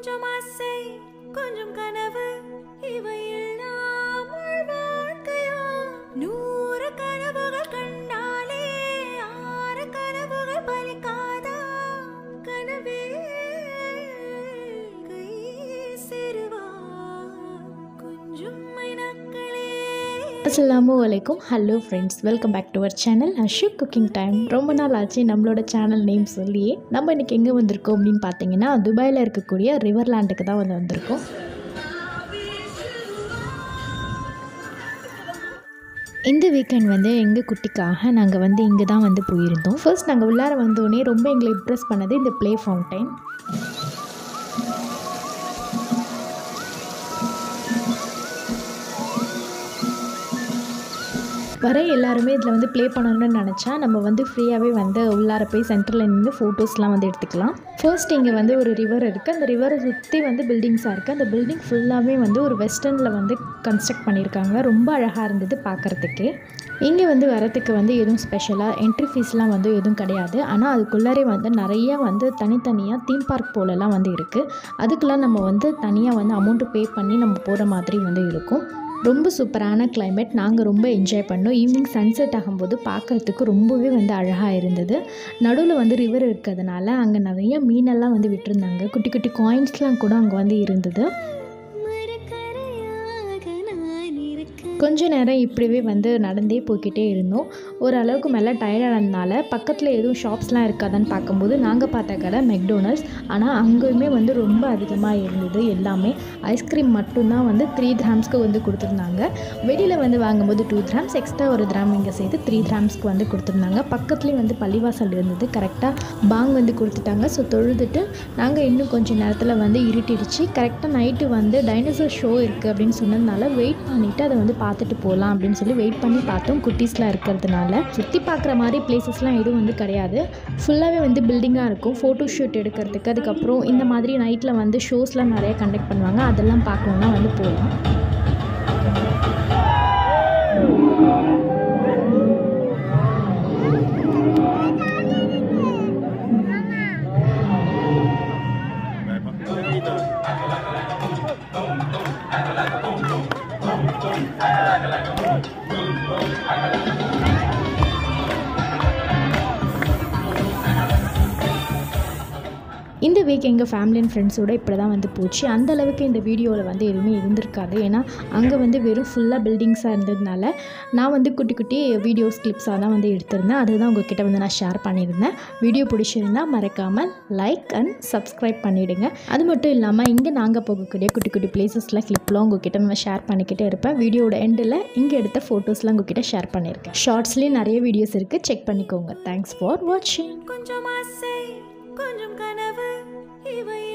கொஞ்சம் ஆசை கொஞ்சம் கனவு இவை இல்லாமல் வாழ்க்கையா நூறு கனவுகள் கண்டாலே ஆறு கனவுகள் பலிக்காதா கனவே கை சேருவா கொஞ்சம் மைனக்களே அஸ்ஸலாமு அலைக்கும் hello friends welcome back to our channel Ashu cooking time ரொம்ப நாள் ஆச்சு நம்மளோட சேனல் நேம் சொல்லியே நம்ம இன்றைக்கி எங்கே வந்திருக்கோம் அப்படின்னு பார்த்தீங்கன்னா துபாயில் இருக்கக்கூடிய ரிவர்லேண்டுக்கு தான் வந்து வந்திருக்கோம் இந்த வீக்கெண்ட் வந்து எங்கள் குட்டிக்காக நாங்கள் வந்து இங்கே தான் வந்து போயிருந்தோம் ஃபர்ஸ்ட் நாங்கள் உள்ளார வந்தோடனே ரொம்ப எங்களை இம்ப்ரெஸ் பண்ணது இந்த ப்ளே ஃபவுண்டைன் வர எல்லாருமே இதில் வந்து ப்ளே பண்ணணும்னு நினச்சா நம்ம வந்து ஃப்ரீயாகவே வந்து உள்ளார போய் சென்டரில் நின்று ஃபோட்டோஸ்லாம் வந்து எடுத்துக்கலாம் ஃபர்ஸ்ட் இங்கே வந்து ஒரு ரிவர் இருக்குது அந்த ரிவரை சுற்றி வந்து பில்டிங்ஸாக இருக்குது அந்த பில்டிங் ஃபுல்லாகவே வந்து ஒரு வெஸ்டர்னில் வந்து கன்ஸ்ட்ரக்ட் பண்ணியிருக்காங்க ரொம்ப அழகாக இருந்தது பார்க்குறதுக்கு இங்கே வந்து வரத்துக்கு வந்து எதுவும் ஸ்பெஷலாக என்ட்ரி ஃபீஸ்லாம் வந்து எதுவும் கிடையாது ஆனால் அதுக்குள்ளாரே வந்து நிறையா வந்து தனித்தனியாக தீம் பார்க் போலலாம் வந்து இருக்குது அதுக்கெலாம் நம்ம வந்து தனியாக வந்து அமௌண்ட்டு பே பண்ணி நம்ம போகிற மாதிரி வந்து இருக்கும் ரொம்ப சூப்பரான கிளைமேட் நாங்கள் ரொம்ப என்ஜாய் பண்ணோம் ஈவினிங் சன்செட் ஆகும்போது பார்க்குறதுக்கு ரொம்பவே வந்து அழகாக இருந்தது நடுவில் வந்து ரிவர் இருக்கிறதுனால அங்கே நிறைய மீனெல்லாம் வந்து விட்டுருந்தாங்க குட்டி குட்டி காயின்ஸ்லாம் கூட அங்கே வந்து இருந்தது மறுக்கரையாக நான் இருக்க கொஞ்ச நேரம் இப்படிவே வந்து நடந்தே போய்க்கிட்டே இருந்தோம் ஓரளவுக்கு மேலே டயர்டானதுனால பக்கத்தில் எதுவும் ஷாப்ஸ்லாம் இருக்காதான்னு பார்க்கும்போது நாங்கள் பார்த்த கடை மெக்டோனல்ட்ஸ் ஆனால் அங்கேயுமே வந்து ரொம்ப அதிகமாக இருந்தது எல்லாமே ஐஸ்கிரீம் மட்டும்தான் வந்து த்ரீ கிராம்ஸ்க்கு வந்து கொடுத்துருந்தாங்க வெளியில் வந்து வாங்கும்போது டூ கிராம்ஸ் எக்ஸ்ட்ரா ஒரு கிராம் இங்கே சேர்த்து த்ரீ கிராம்ஸ்க்கு வந்து கொடுத்துருந்தாங்க பக்கத்துலேயே வந்து பள்ளிவாசல் இருந்தது கரெக்டாக பாங் வந்து கொடுத்துட்டாங்க ஸோ தொழுதுட்டு நாங்கள் இன்னும் கொஞ்சம் நேரத்தில் வந்து இருட்டிடுச்சு கரெக்டாக நைட்டு வந்து டைனோசர் ஷோ இருக்குது அப்படின்னு சொன்னதுனால வெயிட் பண்ணிவிட்டு அதை வந்து பார்த்துட்டு போகலாம் அப்படின்னு சொல்லி வெயிட் பண்ணி பார்த்தோம் குட்டீஸ்லாம் இருக்கிறதுனால சுற்றி பார்க்குற மாதிரி பிளேசஸ்லாம் எதுவும் வந்து கிடையாது ஃபுல்லாகவே வந்து பில்டிங்காக இருக்கும் ஃபோட்டோ ஷூட் எடுக்கிறதுக்கு அதுக்கப்புறம் இந்த மாதிரி நைட்டில் வந்து ஷோஸ்லாம் நிறைய கண்டக்ட் பண்ணுவாங்க அதெல்லாம் பார்க்கணுன்னா வந்து போகலாம் இந்த வீக் எங்கள் ஃபேமிலி அண்ட் ஃப்ரெண்ட்ஸோட இப்படி தான் வந்து போச்சு அந்த அளவுக்கு இந்த வீடியோவில் வந்து எதுவுமே இருந்திருக்காது ஏன்னா அங்கே வந்து வெறும் ஃபுல்லாக பில்டிங்ஸாக இருந்ததுனால நான் வந்து குட்டி குட்டி வீடியோஸ் கிளிப்ஸாக தான் வந்து எடுத்திருந்தேன் அதுதான் உங்ககிட்ட வந்து நான் ஷேர் பண்ணியிருந்தேன் வீடியோ பிடிச்சிருந்தா மறக்காமல் லைக் அண்ட் சப்ஸ்கிரைப் பண்ணிவிடுங்க அது மட்டும் இல்லாமல் இங்கே நாங்கள் போகக்கூடிய குட்டி குட்டி பிளேசஸ்லாம் கிளிப்லாம் உங்ககிட்ட நான் ஷேர் பண்ணிக்கிட்டே இருப்பேன் வீடியோட எண்டில் இங்கே எடுத்த ஃபோட்டோஸ்லாம் உங்ககிட்ட ஷேர் பண்ணியிருக்கேன் ஷார்ட்ஸ்லேயும் நிறைய வீடியோஸ் இருக்குது செக் பண்ணிக்கோங்க தேங்க்ஸ் ஃபார் வாட்சிங் கொஞ்சம் ஆசை கொஞ்சம் கனவு இவை